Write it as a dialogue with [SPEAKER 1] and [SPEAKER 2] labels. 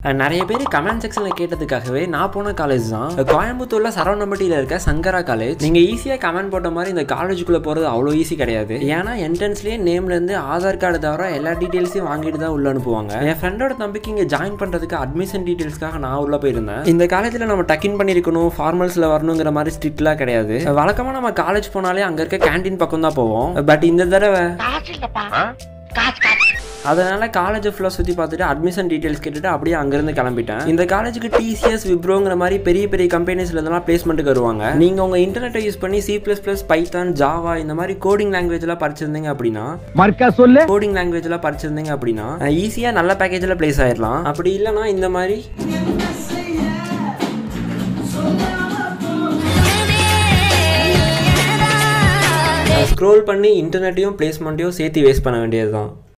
[SPEAKER 1] அஹ் நிறைய பேர் கமெண்ட் செக்ஷனில் கேட்டதுக்காகவே நான் போன காலேஜ் தான் கோயம்புத்தூர்ல சரவணம்பட்டியில் இருக்க சங்கரா காலேஜ் நீங்க ஈஸியாக கமெண்ட் போட்ட மாதிரி இந்த காலேஜுக்குள்ள போறது அவ்வளோ ஈஸி கிடையாது ஏன்னா என்ட்ரன்ஸ்லேயே நேம்ல இருந்து ஆதார் கார்டு தவிர எல்லா டீட்டெயில்ஸையும் வாங்கிட்டு தான் உள்ள அனுப்புவாங்க என் ஃப்ரெண்டோட தம்பிக்கு இங்கே ஜாயின் பண்றதுக்கு அட்மிஷன் டீட்டெயில்ஸ்க்காக நான் உள்ள போயிருந்தேன் இந்த காலேஜில் நம்ம டக்கின் பண்ணியிருக்கணும் ஃபார்மல்ஸில் வரணுங்கிற மாதிரி ஸ்ட்ரிக்ட்லாம் கிடையாது வழக்கமாக நம்ம காலேஜ் போனாலே அங்கே இருக்க கேண்டீன் பக்கம் தான் போவோம் பட் இந்த தடவை அதனால காலேஜ் ஃபுல்லாக சுற்றி பார்த்துட்டு அட்மிஷன் டீட்டெயில்ஸ் கேட்டுட்டு அப்படியே அங்கேருந்து கிளம்பிட்டேன் இந்த காலேஜுக்கு டிசிஎஸ் விப்ரோங்கிற மாதிரி பெரிய பெரிய கம்பெனிஸ்ல இருந்தெல்லாம் பிளேஸ்மெண்ட்டுக்கு வருவாங்க நீங்கள் உங்கள் இன்டர்நெட்டை யூஸ் பண்ணி C plus plus Python Java இந்த மாதிரி கோடிங் லாங்குவேஜ்லாம் படிச்சிருந்தீங்க அப்படின்னா
[SPEAKER 2] மர்க்கா சொல்லு
[SPEAKER 1] கோடிங் லாங்குவேஜ்லாம் படிச்சிருந்தீங்க அப்படின்னா ஈஸியாக நல்ல பேக்கேஜில் ப்ளேஸ் ஆயிடலாம் அப்படி இல்லைன்னா இந்த மாதிரி ஸ்க்ரோல் பண்ணி இன்டர்நெட்டையும் பிளேஸ்மெண்ட்டையும் சேர்த்து வேஸ்ட் பண்ண வேண்டியது தான்